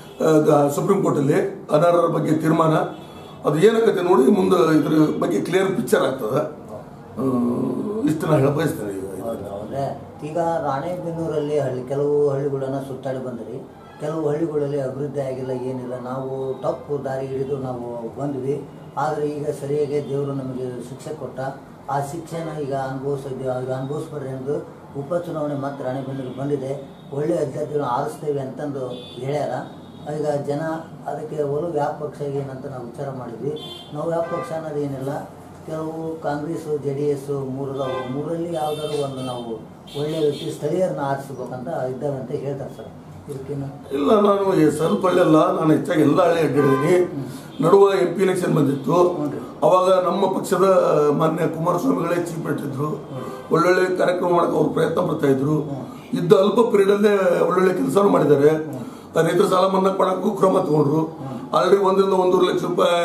ಸುಪ್ರೀಂ ಕೋರ್ಟಲ್ಲಿ ಅನರ್ಹರ ಬಗ್ಗೆ ತೀರ್ಮಾನ ಅದು ಏನಾಗುತ್ತೆ ನೋಡಿ ಮುಂದೆ ಇದ್ರ ಬಗ್ಗೆ ಕ್ಲಿಯರ್ ಪಿಕ್ಚರ್ ಆಗ್ತದೆ ಆ, ಇಷ್ಟು ನಾನು ಹೇಳ ಬಯಸ್ತೇನೆ ಈಗ ಹೌದು ಅಂದ್ರೆ ಈಗ ರಾಣೆಬೆನ್ನೂರಲ್ಲಿ ಹಳ್ಳಿ ಕೆಲವು ಹಳ್ಳಿಗಳನ್ನ ಸುತ್ತಾಡಿ ಬಂದ್ರಿ ಕೆಲವು ಹಳ್ಳಿಗಳಲ್ಲಿ ಅಭಿವೃದ್ಧಿ ಆಗಿಲ್ಲ ಏನಿಲ್ಲ ನಾವು ತಪ್ಪು ದಾರಿ ಹಿಡಿದು ನಾವು ಬಂದ್ವಿ ಆದರೆ ಈಗ ಸರಿಯಾಗಿ ದೇವರು ನಮಗೆ ಶಿಕ್ಷೆ ಕೊಟ್ಟ ಆ ಶಿಕ್ಷೆನ ಈಗ ಅನುಭವಿಸಿದ್ವಿ ಈಗ ಅನುಭವಿಸ್ಬೇಡ್ರಿ ಎಂದು ಉಪಚುನಾವಣೆ ಮತ್ತೆ ರಾಣೆಬೆನ್ನೂರಿಗೆ ಬಂದಿದೆ ಒಳ್ಳೆ ಅಭ್ಯರ್ಥಿಗಳನ್ನ ಆರಿಸ್ತೇವೆ ಅಂತಂದು ಹೇಳ್ಯಾರ ಈಗ ಜನ ಅದಕ್ಕೆ ಒಲವು ಯಾವ ಪಕ್ಷ ಏನಂತ ನಾವು ವಿಚಾರ ಮಾಡಿದ್ವಿ ನಾವು ಯಾವ ಪಕ್ಷ ಅನ್ನೋದು ಏನಿಲ್ಲ ಕೆಲವು ಕಾಂಗ್ರೆಸ್ಸು ಜೆ ಡಿ ಎಸ್ ಮೂರದವು ಮೂರಲ್ಲಿ ಯಾವ್ದಾದ್ರು ಒಂದು ನಾವು ಒಳ್ಳೆ ವ್ಯಕ್ತಿ ಸ್ಥಳೀಯರನ್ನ ಆರಿಸ್ಬೇಕಂತ ಇದ್ದಾವೆ ಅಂತ ಹೇಳ್ತಾರೆ ಸರ್ ಇದಕ್ಕೇನು ಇಲ್ಲ ನಾನು ಈ ಸ್ವಲ್ಪ ಹಳ್ಳಿಯಲ್ಲ ನಾನು ಹೆಚ್ಚಾಗಿ ಎಲ್ಲ ಹಳ್ಳಿ ಅಡ್ಡಾಡಿದ್ದೀನಿ ನಡುವ ಎಂ ಪಿ ಎಲೆಕ್ಷನ್ ಬಂದಿತ್ತು ಅವಾಗ ನಮ್ಮ ಪಕ್ಷದ ಮಾನ್ಯ ಕುಮಾರಸ್ವಾಮಿಗಳೇ ಚೀಫ್ ಇಟ್ಟಿದ್ರು ಒಳ್ಳೊಳ್ಳೆ ಕಾರ್ಯಕ್ರಮ ಮಾಡಕ್ಕೆ ಅವ್ರು ಪ್ರಯತ್ನ ಪಡ್ತಾ ಇದ್ರು ಇದ್ದ ಅಲ್ಪ ಪೀರಿಯಡ್ ಅಲ್ಲೇ ಒಳ್ಳೊಳ್ಳೆ ಕೆಲಸ ಮಾಡಿದ್ದಾರೆ ರೈತರ ಸಾಲ ಮನ್ನಾ ಮಾಡಕ್ಕೂ ಕ್ರಮ ತಗೊಂಡ್ರು ಆಲ್ರೆಡಿ ಒಂದರಿಂದ ಒಂದೂವರೆ ಲಕ್ಷ ರೂಪಾಯಿ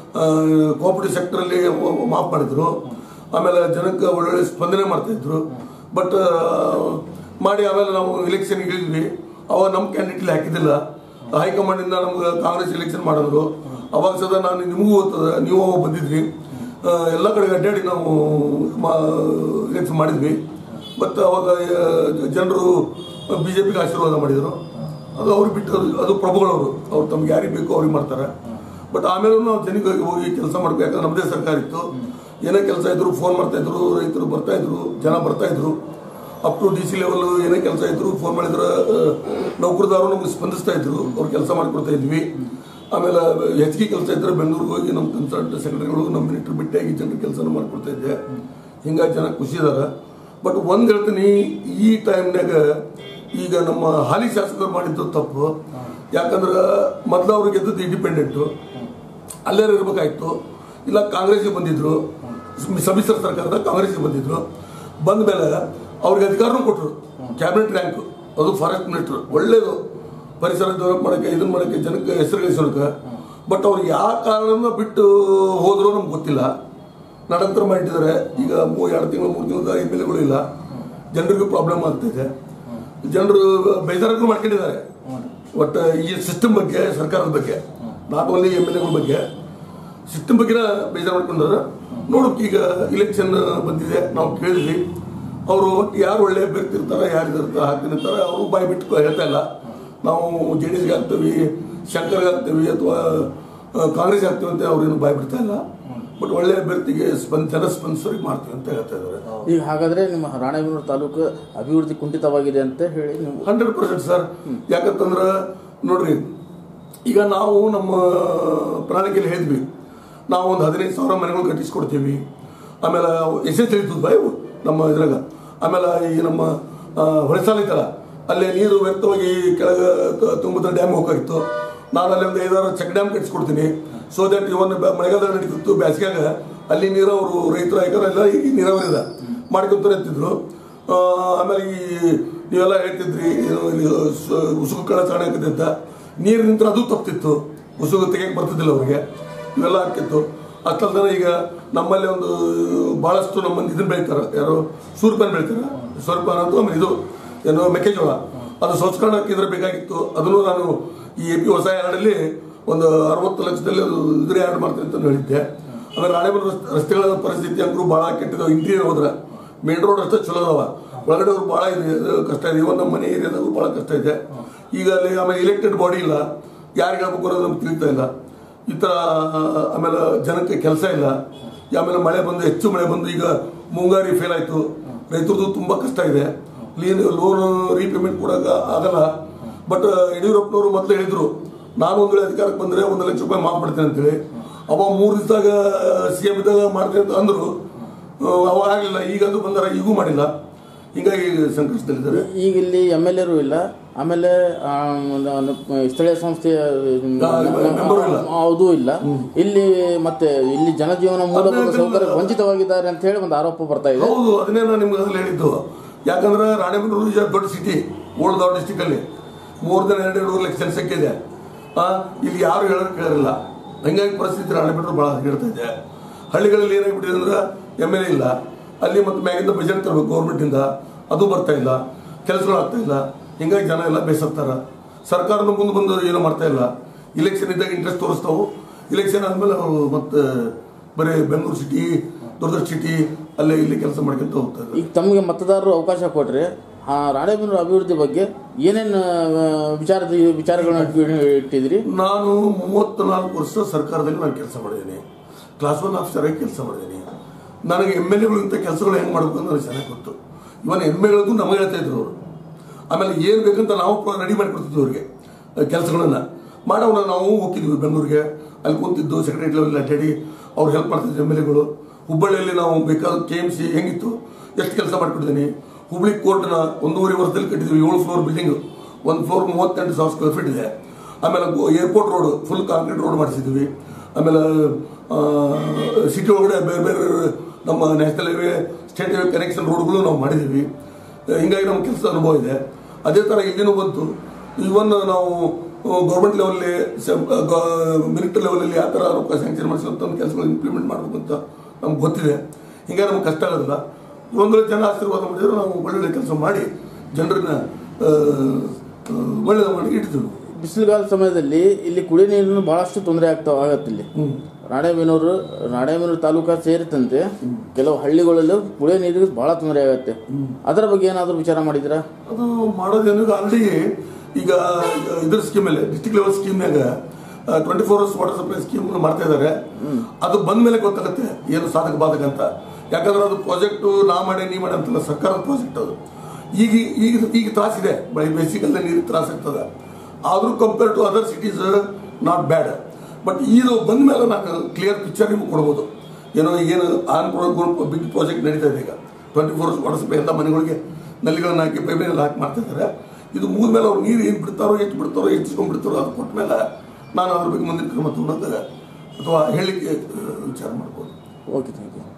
ಕೋಆಪರೇಟಿವ್ ಸೆಕ್ಟರ್ ಅಲ್ಲಿ ಮಾಫ್ ಮಾಡಿದ್ರು ಆಮೇಲೆ ಜನಕ್ಕೆ ಒಳ್ಳೊಳ್ಳೆ ಸ್ಪಂದನೆ ಮಾಡ್ತಾ ಇದ್ರು ಬಟ್ ಮಾಡಿ ಆಮೇಲೆ ನಾವು ಎಲೆಕ್ಷನ್ ಇಳಿದ್ವಿ ಅವಾಗ ನಮ್ಮ ಕ್ಯಾಂಡಿಡೇಟ್ ಹಾಕಿದ್ದಿಲ್ಲ ಹೈಕಮಾಂಡ್ ಇಂದ ನಮ್ಗೆ ಕಾಂಗ್ರೆಸ್ ಎಲೆಕ್ಷನ್ ಮಾಡಿದ್ರು ಅವಾಗ ಸದಾ ನಾನು ನಿಮಗೂ ಗೊತ್ತದ ನೀವು ಅವಾಗ ಬಂದಿದ್ರಿ ಆ, ಎಲ್ಲ ಕಡೆ ಅಡ್ಡಾಡಿ ನಾವು ಎಲೆಕ್ಷನ್ ಮಾಡಿದ್ವಿ ಬಟ್ ಅವಾಗ ಜನರು ಬಿಜೆಪಿಗೆ ಆಶೀರ್ವಾದ ಮಾಡಿದರು ಅದು ಅವ್ರು ಬಿಟ್ಟು ಅದು- ಅದು ಪ್ರಭುಗಳವರು ಅವ್ರು ತಮ್ಗೆ ಯಾರಿಗೆ ಬೇಕೋ ಅವ್ರಿಗೆ ಮಾಡ್ತಾರೆ ಬಟ್ ಆಮೇಲೆ ನಾವು ಜನಗಳಿಗೆ ಹೋಗಿ ಕೆಲಸ ಮಾಡ್ಬೇಕು ಯಾಕಂದ್ರೆ ನಮ್ಮದೇ ಸರ್ಕಾರ ಇತ್ತು ಏನೇ ಕೆಲಸ ಇದ್ರು ಫೋನ್ ಮಾಡ್ತಾ ಇದ್ರು ರೈತರು ಬರ್ತಾ ಇದ್ರು ಜನ ಬರ್ತಾ ಇದ್ರು up to D C level ಏನೇ ಕೆಲಸ ಇದ್ರು ಫೋನ್ ಮಾಡಿದ್ರೆ ನೌಕರದಾರರು ನಮ್ಗೆ ಸ್ಪಂದಿಸ್ತಾ ಇದ್ರು ಅವ್ರು ಕೆಲಸ ಮಾಡಿಕೊಡ್ತಾ ಇದ್ವಿ ಆಮೇಲೆ ಹೆಚ್ಚಿಗೆ ಕೆಲಸ ಇದ್ರೆ ಬೆಂಗಳೂರಿಗೆ ಹೋಗಿ ನಮ್ಮ ಕನ್ಸಲ್ಟ್ ಸೆಕ್ರೆಟರಿಗಳು ನಮ್ಮ ಮಿನಿಸ್ಟರ್ ಭೇಟಿಯಾಗಿ ಜನರ ಕೆಲಸನ ಮಾಡ್ಕೊಡ್ತಾ ಇದ್ದೆ ಹಿಂಗಾಗಿ ಜನ ಖುಷಿ ಇದಾರೆ ಬಟ್ ಒಂದ್ ಹೇಳ್ತೀನಿ ಈ ಟೈಮ್ನಾಗ ಈಗ ನಮ್ಮ ಹಾಲಿ ಶಾಸಕರು ಮಾಡಿದ್ದು ತಪ್ಪು ಯಾಕಂದ್ರೆ ಮೊದಲು ಅವ್ರಿಗೆ ಗೆದ್ದದ್ದು ಇಂಡಿಪೆಂಡೆಂಟು ಅಲ್ಲೇ ಇರ್ಬೇಕಾಯ್ತು ಇಲ್ಲ ಕಾಂಗ್ರೆಸ್ಗೆ ಬಂದಿದ್ರು ಸಮ್ಮಿಶ್ರ ಸರ್ಕಾರದ ಕಾಂಗ್ರೆಸ್ಗೆ ಬಂದಿದ್ರು ಬಂದ ಮೇಲೆ ಅವ್ರಿಗೆ ಅಧಿಕಾರನೂ ಕೊಟ್ಟರು ಕ್ಯಾಬಿನೆಟ್ ರ್ಯಾಂಕ್ ಅದು ಫಾರೆಸ್ಟ್ ಮಿನಿಸ್ಟರ್ ಒಳ್ಳೇದು ಪರಿಸರ ಡೆವಲಪ್ ಮಾಡಕ್ಕೆ ಇದನ್ನ ಮಾಡಕ್ಕೆ ಜನಕ್ಕೆ ಹೆಸರು ಗಳಿಸೋಕೆ ಬಟ್ ಅವ್ರು ಯಾವ ಕಾರಣನ ಬಿಟ್ಟು ಹೋದ್ರು ನಮ್ಗೆ ಗೊತ್ತಿಲ್ಲ ನಡಂತರ ಮಾಡಿಟ್ಟಿದ್ದಾರೆ ಈಗ ಮೂ ಎರಡು ತಿಂಗಳು ಮೂರು ತಿಂಗಳ ಎಮ್ ಎಲ್ ಎಗಳು ಇಲ್ಲ ಜನರಿಗೂ ಪ್ರಾಬ್ಲಮ್ ಆಗ್ತಿದೆ ಜನರು ಬೇಜಾರಕ್ಕೂ ಮಾಡ್ಕೊಂಡಿದ್ದಾರೆ ಒಟ್ಟು ಈ ಸಿಸ್ಟಮ್ ಬಗ್ಗೆ ಸರ್ಕಾರದ ಬಗ್ಗೆ ನಾಟ್ ಓನ್ಲಿ ಎಮ್ ಎಲ್ ಎಗಳ ಬಗ್ಗೆ ಸಿಸ್ಟಮ್ ಬಗ್ಗೆ ಬೇಜಾರು ಮಾಡ್ಕೊಂಡಾರ ನೋಡಕ್ ಈಗ ಇಲೆಕ್ಷನ್ ಬಂದಿದೆ ನಾವು ಕೇಳಿದ್ವಿ ಅವರು ಯಾರು ಒಳ್ಳೆ ಅಭ್ಯರ್ಥಿ ಇರ್ತಾರೆ ಯಾರು ಇರ್ತಾರೆ ಹಾಕ್ತೀನಿ ಅಂತಾರೆ ಅವರು ಬಾಯಿ ಬಿಟ್ಟು ಹೇಳ್ತಾ ಇಲ್ಲ ನಾವು ಜೆ ಡಿ ಎಸ್ಗೆ ಹಾಕ್ತೀವಿ ಶಂಕರ್ಗೆ ಹಾಕ್ತೀವಿ ಅಥವಾ ಕಾಂಗ್ರೆಸ್ ಹಾಕ್ತೀವಿ ಅಂತ ಅವ್ರೇನು ಬಾಯಿ ಬಿಡ್ತಾ ಇಲ್ಲ ಬಟ್ ಒಳ್ಳೆ ಅಭ್ಯರ್ಥಿಗೆ ಸ್ಪಂದ ಜನ ಸ್ಪಂದಿಸೋರಿಗೆ ಮಾಡ್ತೀವಿ ಅಂತ ಹೇಳ್ತಾ ಇದ್ದಾರೆ ಈಗ ಹಾಗಾದ್ರೆ ನಿಮ್ಮ ರಾಣೆಬೆನ್ನೂರು ತಾಲೂಕು ಅಭಿವೃದ್ಧಿ ಕುಂಠಿತವಾಗಿದೆ ಅಂತ ಹೇಳಿ ನೀವು ಹಂಡ್ರೆಡ್ ಪರ್ಸೆಂಟ್ ಸರ್ ಯಾಕಂತಂದ್ರ ನೋಡ್ರಿ ಈಗ ನಾವು ನಮ್ಮ ಪ್ರಣಾಳಿಕೆಯಲ್ಲಿ ಹೇಳಿದ್ವಿ ನಾವು ಒಂದು ಹದಿನೈದು ಸಾವಿರ ಮನೆಗಳು ಕಟ್ಟಿಸ್ಕೊಡ್ತೀವಿ ಆಮೇಲೆ ಎಸ್ ಎಸ್ ತಿಳಿತದ ಬಾಯ್ ನಮ್ಮ ಇದ್ರಾಗ ಆಮೇಲೆ ಈ ನಮ್ಮ ಆ, ಹೊಳೆಸಾಲ ಐತಲ್ಲ ಅಲ್ಲೇ ನೀರು ವ್ಯರ್ಥವಾಗಿ ಕೆಳಗೆ ತ- ತುಂಬಿದ ಡ್ಯಾಮ್ ಹೋಗಾಗಿತ್ತು ನಾನು ಅಲ್ಲಿ ಒಂದು ಐದಾರು ಚೆಕ್ ಡ್ಯಾಮ್ ಕಟ್ಟಿಸ್ಕೊಡ್ತೀನಿ ಸೊ ದಟ್ ಇವನ್ ಮಳೆಗಾಲದಾಗ ನಡೀತಿತ್ತು ಬೇಸಿಗೆಯಾಗ ಅಲ್ಲಿ ನೀರು ಅವರು ರೈತರು ಆಯ್ತಾರೆಲ್ಲ ಈಗ ನೀರಾವರಿ ಇದೆ ಮಾಡ್ಕೊಂತಾರೆ ಅಂತಿದ್ರು ಆ, ಆಮೇಲೆ ಈ ನೀವೆಲ್ಲ ಹೇಳ್ತಿದ್ರಿ ಏನು ಇಲ್ಲಿ ಸ- ಉಸುಕು ಕಳ ಚಾಣಕತೆ ಅಂತ ನೀರು ನಿಂತರ ಅದು ತಪ್ತಿತ್ತು ಉಸುಕು ತೆಗಿಯಕ್ಕೆ ಬರ್ತಿದ್ದಿಲ್ಲ ಅವ್ರಿಗೆ ಇವೆಲ್ಲ ಆಗ್ತಿತ್ತು ಅಷ್ಟಲ್ದನ ಈಗ ನಮ್ಮಲ್ಲಿ ಒಂದು ಬಹಳಷ್ಟು ನಮ್ಮ ಮಂದಿ ಇದನ್ನ ಬೆಳಿತಾರೆ ಯಾರು ಸೂರ್ಯಪಾನ ಬೆಳಿತಾರೆ ಸೂರ್ಯಪಾನ ಅಂತ ಆಮೇಲೆ ಇದು ಏನು ಮೆಕ್ಕೆಜೋಳ ಅದು ಸಂಸ್ಕರಣಕ್ಕೆ ಇದ್ರೆ ಬೇಕಾಗಿತ್ತು ಅದನ್ನು ನಾನು ಈ ಎ ಪಿ ಹೊಸ ಯಾರ್ಡಲ್ಲಿ ಒಂದು ಅರವತ್ತು ಲಕ್ಷದಲ್ಲಿ ಅದು ಇದ್ರೆ ಯಾರ್ಡ್ ಮಾಡ್ತೀನಿ ಅಂತ ಹೇಳಿದ್ದೆ ಆಮೇಲೆ ರಾಣೆಬೆನ್ನೂರು ರಸ್ತೆ- ರಸ್ತೆಗಳ ಪರಿಸ್ಥಿತಿ ಅಂಕರು ಭಾಳ ಕೆಟ್ಟಿದ್ದಾವೆ ಇಂಟೀರಿಯರ್ ಹೋದ್ರೆ ಮೇನ್ ರೋಡ್ ಅಷ್ಟೇ ಚಲೋ ಅದಾವ ಒಳಗಡೆ ಅವ್ರು ಭಾಳ ಇದೆ ಇದು ಕಷ್ಟ ಇದೆ ಇವತ್ತು ನಮ್ಮ ಮನೆ ಏರಿಯಾದಾಗೂ ಭಾಳ ಕಷ್ಟ ಇದೆ ಈಗ ಅಲ್ಲಿ ಆಮೇಲೆ ಇಲೆಕ್ಟೆಡ್ ಬಾಡಿ ಇಲ್ಲ ಯಾರಿಗೆ ಹೇಳ್ಬೇಕು ಅನ್ನೋದು ನಮ್ಗೆ ತಿಳಿತಾ ಇಲ್ಲ ಈ ಥರ ಆಮೇಲೆ ಜನಕ್ಕೆ ಕೆಲಸ ಇಲ್ಲ ಆಮೇಲೆ ಮಳೆ ಬಂದು ಹೆಚ್ಚು ಮಳೆ ಬಂದು ಈಗ ಮುಂಗಾರಿ ಫೇಲ್ ಆಯಿತು ರೈತರದ್ದು ತುಂಬ ಕಷ್ಟ ಇದೆ ಲೀನ್ ಲೋನ್ ರೀಪೇಮೆಂಟ್ ಕೊಡೋಕೆ ಆಗಲ್ಲ ಬಟ್ ಯಡಿಯೂರಪ್ಪನವರು ಮೊದಲು ಹೇಳಿದ್ರು ನಾನು ಒಂದು ವೇಳೆ ಅಧಿಕಾರಕ್ಕೆ ಬಂದರೆ ಒಂದು ಲಕ್ಷ ರೂಪಾಯಿ ಮಾಫ್ ಮಾಡ್ತೇನೆ ಅಂತೇಳಿ ಅವ ಮೂರು ದಿವಸದಾಗ ಸಿ ಎಂ ಇದ್ದಾಗ ಮಾಡ್ತೇನೆ ಅಂತ ಅಂದರು ಅವಾಗ ಆಗಲಿಲ್ಲ ಈಗ ಅದು ಬಂದಾರ ಈಗೂ ಮಾಡಿಲ್ಲ ಹಿಂಗಾಗಿ ಸಂಕಷ್ಟದಲ್ಲಿದ್ದಾರೆ ಈಗ ಇಲ್ಲಿ ಎಮ್ ಎಲ್ ಎರು ಇಲ್ಲ ಆಮೇಲೆ ಆ, ಒಂದು- ಒಂದು ಸ್ಥಳೀಯ ಸಂಸ್ಥೆಯ member ಇಲ್ಲ. ಹೌದು ಇಲ್ಲ ಇಲ್ಲಿ ಮತ್ತೆ ಇಲ್ಲಿ ಜನಜೀವನ ಮೂಲಭೂತ ಅದನ್ನ- ಸೌಕರ್ಯ ವಂಚಿತವಾಗಿದ್ದಾರೆ ಅಂತ ಹೇಳಿ ಒಂದು ಆರೋಪ ಬರ್ತಾ ಇದೆ ಹೌದು ಅದನ್ನೇ ನಾನು ನಿಮ್ಗೆ ಅದ್ರಲ್ಲಿ ಹೇಳಿದ್ದು ಯಾಕಂದ್ರೆ ರಾಣೆಬೆನ್ನೂರು is a ದೊಡ್ಡ ಸಿಟಿ ಓಲ್ಡ್ ದೌಡ್ ಡಿಸ್ಟಿಕ್ ಅಲ್ಲಿ ಮೂರು ದಿನ ಎರಡು ಎರಡೂವರೆ ಲಕ್ಷ ಜನಸಂಖ್ಯೆ ಇದೆ ಆ, ಇಲ್ಲಿ ಯಾರು ಹೇಳೋಕೆ ಕೇಳಿಲ್ಲ ಹಂಗಾಗಿ ಪರಿಸ್ಥಿತಿ ರಾಣೆಬೆನ್ನೂರು ಭಾಳ ಹದಗೆಡ್ತಾ ಇದೆ ಹಳ್ಳಿಗಳಲ್ಲಿ ಏನಾಗ್ಬಿಟ್ಟಿದೆ ಅಂದ್ರೆ ಎಮ್ ಎಲ್ ಎ ಇಲ್ಲ ಅಲ್ಲಿ ಮತ್ತೆ ಮ್ಯಾಗಿಂದ ಬಜೆಟ್ ತರಬೇಕು ಗೌರ್ಮೆಂಟಿಂದ ಅದು ಬರ್ತಾ ಇಲ್ಲ ಕೆಲಸಗಳು ಆಗ್ತಾ ಇಲ್ಲ ಹಿಂಗಾಗಿ ಜನ ಎಲ್ಲ ಬೇಸತ್ತಾರ ಸರ್ಕಾರನ ಮುಂದೆ ಬಂದು ಏನೂ ಮಾಡ್ತಾ ಇಲ್ಲ ಇಲೆಕ್ಷನ್ ಇದ್ದಾಗ ಇಂಟ್ರೆಸ್ಟ್ ತೋರಿಸ್ತಾವು ಇಲೆಕ್ಷನ್ ಆದ್ಮೇಲೆ ಅವರು ಮತ್ತೆ ಬರೀ ಬೆಂಗಳೂರು ಸಿಟಿ ದೊಡ್ಡ ದೊಡ್ಡ ಸಿಟಿ ಅಲ್ಲೇ ಇಲ್ಲಿ ಕೆಲಸ ಮಾಡ್ಕೊಂತ ಹೋಗ್ತಾರೆ ಈಗ ತಮಗೆ ಮತದಾರರು ಅವಕಾಶ ಕೊಟ್ರೆ ಆ ರಾಣೆಬೆನ್ನೂರು ಅಭಿವೃದ್ಧಿ ಬಗ್ಗೆ ಏನೇನು ಆ, ವಿಚಾರದ ವಿಚಾರಗಳನ್ನ ಇಟ್- ಇಟ್ಟಿದ್ರಿ ನಾನು ಮೂವತ್ತು ನಾಲ್ಕು ವರ್ಷ ಸರ್ಕಾರದಲ್ಲಿ ನಾನು ಕೆಲಸ ಮಾಡಿದ್ದೀನಿ ಕ್ಲಾಸ್ ಒನ್ ಆಫೀಸರ್ ಆಗಿ ಕೆಲಸ ಮಾಡಿದ್ದೀನಿ ನನಗೆ ಎಮ್ ಎಲ್ ಎಗಳಿಂತ ಕೆಲಸಗಳು ಹೆಂಗೆ ಮಾಡಬೇಕು ಅಂತ ನನಗೆ ಚೆನ್ನಾಗಿ ಗೊತ್ತು ಇವನ್ ಎಮ್ ಎಗಳದ್ದು ನಮಗೆ ಹೇಳ್ತಾ ಇದ್ರು ಅವರು ಆಮೇಲೆ ಏನು ಬೇಕಂತ ನಾವು ರೆಡಿ ಮಾಡಿಕೊಡ್ತಿದ್ವಿ ಅವ್ರಿಗೆ ಕೆಲಸಗಳನ್ನ ಮಾಡೋಣ ನಾವು ಹೋಗ್ತಿದ್ವಿ ಬೆಂಗಳೂರಿಗೆ ಅಲ್ಲಿ ಕುಂತಿದ್ದು ಸೆಕ್ರೆಟರಿ ಲೆವೆಲ್ ಅಡ್ಡಾಡಿ ಅವ್ರು ಹೆಲ್ಪ್ ಮಾಡ್ತಿದ್ರು ಎಮ್ ಎಲ್ ಎಗಳು ಹುಬ್ಬಳ್ಳಿಯಲ್ಲಿ ನಾವು ಬೇಕಾದ ಕೆ ಎಮ್ ಸಿ ಹೆಂಗಿತ್ತು ಎಷ್ಟು ಕೆಲಸ ಮಾಡಿಕೊಟ್ಟಿದ್ದೀನಿ ಹುಬ್ಳಿ ಕೋರ್ಟ್ನ ಒಂದೂವರೆ ವರ್ಷದಲ್ಲಿ ಕಟ್ಟಿದ್ವಿ ಏಳು ಫ್ಲೋರ್ ಬಿಲ್ಡಿಂಗ್ ಒಂದು ಫ್ಲೋರ್ ಮೂವತ್ತೆಂಟು ಸಾವಿರ ಸ್ಕ್ವೇರ್ ಫೀಟ್ ಇದೆ ಆಮೇಲೆ airport road full concrete road ಮಾಡಿಸಿದ್ವಿ ಆಮೇಲೆ ಸಿಟಿ ಒಳಗಡೆ ಬೇರೆ ಬೇರೆ ನಮ್ಮ national highway state highway connection ರೋಡ್ಗಳು ನಾವು ಮಾಡಿದ್ದೀವಿ ಹಿಂಗಾಗಿ ನಮ್ಮ ಕೆಲಸ ಅನುಭವ ಇದೆ ಅದೇ ಥರ ಇಲ್ಲಿನೂ ಬಂತು ಇವನ್ ನಾವು ಗೌರ್ಮೆಂಟ್ ಲೆವೆಲ್ಲಿ ಮಿನಿಸ್ಟರ್ ಲೆವೆಲಲ್ಲಿ ಯಾವ ಥರ ರೊಕ್ಕ ಸ್ಯಾಂಕ್ಷನ್ ಮಾಡಿಸುವಂಥ ಒಂದು ಕೆಲಸಗಳು ಇಂಪ್ಲಿಮೆಂಟ್ ಮಾಡಬೇಕು ಅಂತ ನಮ್ಗೆ ಗೊತ್ತಿದೆ ಹಿಂಗಾಗಿ ನಮ್ಗೆ ಕಷ್ಟ ಆಗೋದಿಲ್ಲ ಒಂದು ವೇಳೆ ಜನ ಆಶೀರ್ವಾದ ಮಾಡಿದ್ರೆ ನಾವು ಒಳ್ಳೊಳ್ಳೆ ಕೆಲಸ ಮಾಡಿ ಜನರನ್ನ ಆ, ಆ, ಒಳ್ಳೆಯ ಮಾಡಿ ಇಡ್ತೀವಿ ಬಿಸಿಲುಗಾಲ ಸಮಯದಲ್ಲಿ ಇಲ್ಲಿ ಕುಡಿಯ ನೀರಿನ ಬಹಳಷ್ಟು ತೊಂದರೆ ಆಗ್ತಾ ಆಗತ್ತೆ ಇಲ್ಲಿ ರಾಣೆಬೆನ್ನೂರು ರಾಣೆಬೆನ್ನೂರು ತಾಲೂಕಾ ಸೇರಿದಂತೆ ಕೆಲವು ಹಳ್ಳಿಗಳಲ್ಲೂ ಕುಡಿಯ ನೀರಿಗೆ ಬಹಳ ತೊಂದರೆ ಆಗತ್ತೆ ಅದರ ಬಗ್ಗೆ ಏನಾದರೂ ವಿಚಾರ ಮಾಡಿದಿರಾ ಅದು ಮಾಡೋದೇನು ಆಲ್ರೆಡಿ ಈಗ ಇದ್ರ ಸ್ಕೀಮಲ್ಲಿ ಡಿಸ್ಟಿಕ್ ಲೆವೆಲ್ ಸ್ಕೀಮ್ನಾಗ twenty four hours water supply scheme ಮಾಡ್ತಾ ಇದ್ದಾರೆ ಅದು ಬಂದ ಮೇಲೆ ಗೊತ್ತಾಗುತ್ತೆ ಏನು ಸಾಧಕ ಬಾಧಕ ಅಂತ ಯಾಕಂದ್ರೆ ಅದು ಪ್ರಾಜೆಕ್ಟ್ ನಾ ಮಾಡಿ ನೀ ಮಾಡಿ ಅಂತಲ್ಲ ಸರ್ಕಾರದ ಪ್ರಾಜೆಕ್ಟ್ ಅದು ಈಗ ಈಗ ಈಗ ತ್ರಾಸಿದೆ ಬೇಸಿಕಲ್ಲಿ ನೀರು ತ್ರಾಸ ಆಗ್ತದೆ ಆದರೂ compare to other cities not bad but ಇದು ಬಂದ ಮೇಲೆ ನಾನು ಕ್ಲಿಯರ್ ಪಿಕ್ಚರ್ ನಿಮ್ಗೆ ಕೊಡ್ಬೋದು ಏನೋ ಏನು ಆನ್ ಬಿಗ್ ಪ್ರಾಜೆಕ್ಟ್ ನಡೀತಾ ಇದೆ ಈಗ ಟ್ವೆಂಟಿ ಫೋರ್ ವಾಟರ್ ಸಪ್ಲೈ ಎಲ್ಲ ಮನೆಗಳಿಗೆ ನಲ್ಲಿಗಳನ್ನ ಹಾಕಿ ಪೈಪ್ಲೈನ್ ಹಾಕಿ ಮಾಡ್ತಾ ಇದ್ದಾರೆ ಇದು ಮುಗಿದ ಮೇಲೆ ಅವ್ರು ನೀರು ಏನು ಬಿಡ್ತಾರೋ ಎಷ್ಟು ಬಿಡ್ತಾರೋ ಹೆಚ್ಚಿಸ್ಕೊಂಡು ಬಿಡ್ತಾರೋ ಅದು ಕೊಟ್ಟ ಮೇಲೆ ನಾನು ಅದ್ರ ಬಗ್ಗೆ ಮುಂದಿನ ಕ್ರಮ ತಗೊಂಡಾಗ ಅಥವಾ ಹೇಳಲಿಕ್ಕೆ ವಿಚಾರ ಮಾಡ್ಬೋದು ಓಕೆ ಥ್ಯಾಂಕ್ ಯು